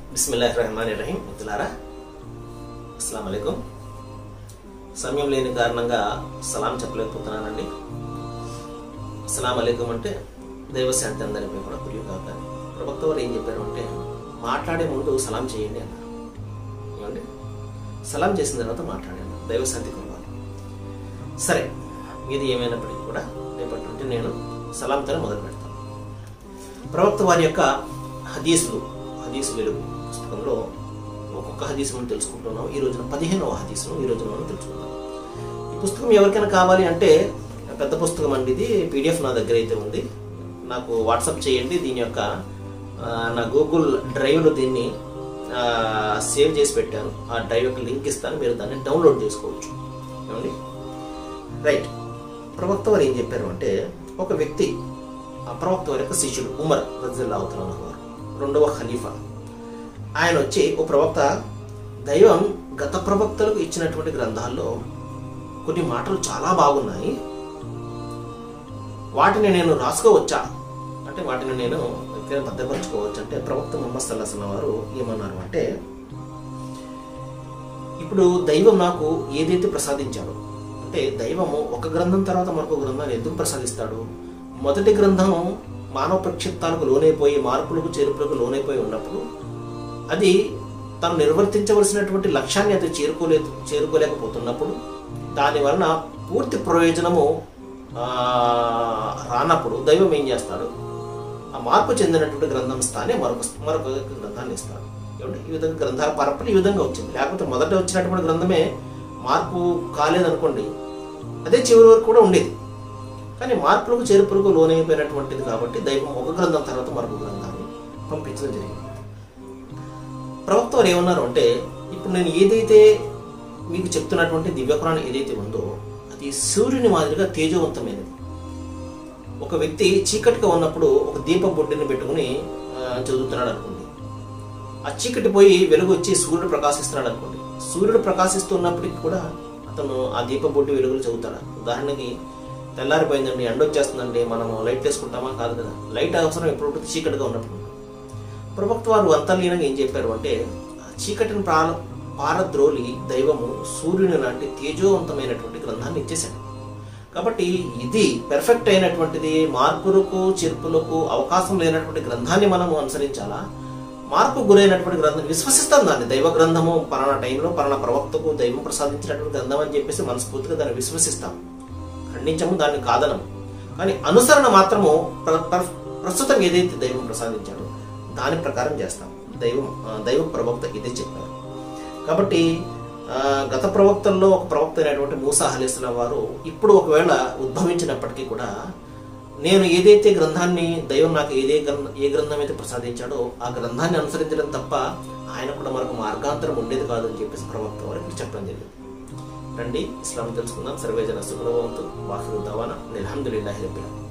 బిస్మిల్లాహ్ రహమాన్ రహీం మిత్రులారా అస్సలం అయికం సమయం లేని కారణంగా సలాం చెప్పలేకపోతున్నానండి అస్సలం అయికం అంటే దైవశాంతి అందరిపై కూడా కురియు కాక ప్రవక్త వారు ఏం చెప్పారు అంటే మాట్లాడే ముందు సలాం చేయండి అన్నారు ఏమండి సలాం చేసిన తర్వాత మాట్లాడండి దైవశాంతి కొనవాలి సరే ఇది ఏమైనప్పటికీ కూడా రేపటి నుండి నేను సలాంతో మొదలు పెడతాను ప్రవక్త వారి యొక్క హదీసులు హదీసు వెలుగు పుస్తకంలో ఒక్కొక్క హదీసు మనం తెలుసుకుంటున్నాం ఈ రోజున పదిహేనవ హదీసును ఈ రోజున మనం తెలుసుకుందాం ఈ పుస్తకం ఎవరికైనా కావాలి అంటే పెద్ద పుస్తకం అండి ఇది పీడిఎఫ్ నా దగ్గర అయితే ఉంది నాకు వాట్సాప్ చేయండి దీని యొక్క ఆ, నా గూగుల్ డ్రైవ్లో దీన్ని ఆ, సేవ్ చేసి పెట్టాను ఆ డ్రైవ్ యొక్క లింక్ ఇస్తాను మీరు దాన్ని డౌన్లోడ్ చేసుకోవచ్చు ఏమండి రైట్ ప్రవక్త వారు ఏం చెప్పారు అంటే ఒక వ్యక్తి ఆ ప్రవక్త వారి యొక్క శిష్యుడు ఉమర్ రజిల్లా అవతల వారు రెండవ ఖలీఫా ఆయన వచ్చి ఓ ప్రవక్త దైవం గత ప్రవక్తలకు ఇచ్చినటువంటి గ్రంథాల్లో కొన్ని మాటలు చాలా బాగున్నాయి వాటిని నేను రాసుకోవచ్చా అంటే వాటిని నేను ఎక్కడైనా భద్రపరచుకోవచ్చు అంటే ప్రవక్త ముహమ్మద్ సల్లాహం వారు ఏమన్నారు అంటే ఇప్పుడు దైవం నాకు ఏదైతే ప్రసాదించాడో అంటే దైవము ఒక గ్రంథం తర్వాత మరొక గ్రంథాన్ని ఎందుకు ప్రసాదిస్తాడు మొదటి గ్రంథం మానవ ప్రక్షిప్తాలకు లోనైపోయి మార్పులకు చేర్పులకు లోనైపోయి ఉన్నప్పుడు అది తను నిర్వర్తించవలసినటువంటి లక్ష్యాన్ని అది చేరుకోలే చేరుకోలేకపోతున్నప్పుడు దాని వలన పూర్తి ప్రయోజనము ఆ, రానప్పుడు దైవం ఏం చేస్తాడు ఆ మార్పు చెందినటువంటి గ్రంథం స్థానే మరొక మరొక గ్రంథాన్ని ఇస్తాడు ఏమంటే ఈ విధంగా గ్రంథాల పరపర ఈ విధంగా వచ్చింది లేకపోతే మొదట వచ్చినటువంటి గ్రంథమే మార్పు కాలేదనుకోండి అదే చివరి వరకు కూడా ఉండేది కానీ మార్పులకు చేర్పులకు లోనైపోయినటువంటిది కాబట్టి దైవం ఒక గ్రంథం తర్వాత మరొక గ్రంథాన్ని పంపించడం జరిగింది ప్రవక్త వారు ఏమన్నారు అంటే ఇప్పుడు నేను ఏదైతే మీకు చెప్తున్నటువంటి దివ్యపురాణం ఏదైతే ఉందో అది సూర్యుని మాదిరిగా తేజవంతమైనది ఒక వ్యక్తి చీకటిగా ఉన్నప్పుడు ఒక దీప బొడ్డిని పెట్టుకుని ఆ, చదువుతున్నాడు అనుకోండి ఆ చీకటి పోయి వెలుగు వచ్చి సూర్యుడు ప్రకాశిస్తున్నాడు అనుకోండి సూర్యుడు ప్రకాశిస్తున్నప్పటికీ కూడా అతను ఆ దీప బొడ్డి వెలుగులు చదువుతాడు ఉదాహరణకి తెల్లారిపోయిందండి ఎండ వచ్చేస్తుందండి మనము లైట్ వేసుకుంటామా కాదు కదా లైట్ అవసరం ఎప్పుడు ఉంటుంది చీకటిగా ఉన్నప్పుడు ప్రవక్త వారు అంతర్లీనంగా ఏం చెప్పారు అంటే ఆ చీకటిని ప్రార పారద్రోలి దైవము సూర్యుని లాంటి తేజోవంతమైనటువంటి గ్రంథాన్ని ఇచ్చేశాడు కాబట్టి ఇది పెర్ఫెక్ట్ అయినటువంటిది మార్పులకు చేర్పులకు అవకాశం లేనటువంటి గ్రంథాన్ని మనము అనుసరించాలా మార్పు గురైనటువంటి గ్రంథం విశ్వసిస్తాం దాన్ని దైవ గ్రంథము పలానా టైంలో పలానా ప్రవక్తకు దైవం ప్రసాదించినటువంటి గ్రంథం అని చెప్పేసి మనస్ఫూర్తిగా దాన్ని విశ్వసిస్తాం ఖండించము దాన్ని కాదనము కానీ అనుసరణ మాత్రము ప్ర- ప్ర- ప్రస్తుతం ఏదైతే దైవం ప్రసాదించాడో దాని ప్రకారం చేస్తాం దైవం ఆ, దైవ ప్రవక్త ఇదే చెప్పారు కాబట్టి ఆ, గత ప్రవక్తల్లో ఒక ప్రవక్త అయినటువంటి మూసా అలీస్లాం వారు ఇప్పుడు ఒకవేళ ఉద్భవించినప్పటికీ కూడా నేను ఏదైతే గ్రంథాన్ని దైవం నాకు ఏదే గ్రంథ ఏ గ్రంథం అయితే ప్రసాదించాడో ఆ గ్రంథాన్ని అనుసరించడం తప్ప ఆయన కూడా మనకు మార్గాంతరం ఉండేది కాదు అని చెప్పేసి ప్రవక్త వారు ఇప్పుడు చెప్పడం జరిగింది రండి ఇస్లాం తెలుసుకుందాం సర్వేజన సుఖభవంతు వాహిదు దవాన అల్హమ్దులిల్లాహి రబ్బిల్ ఆలమీన్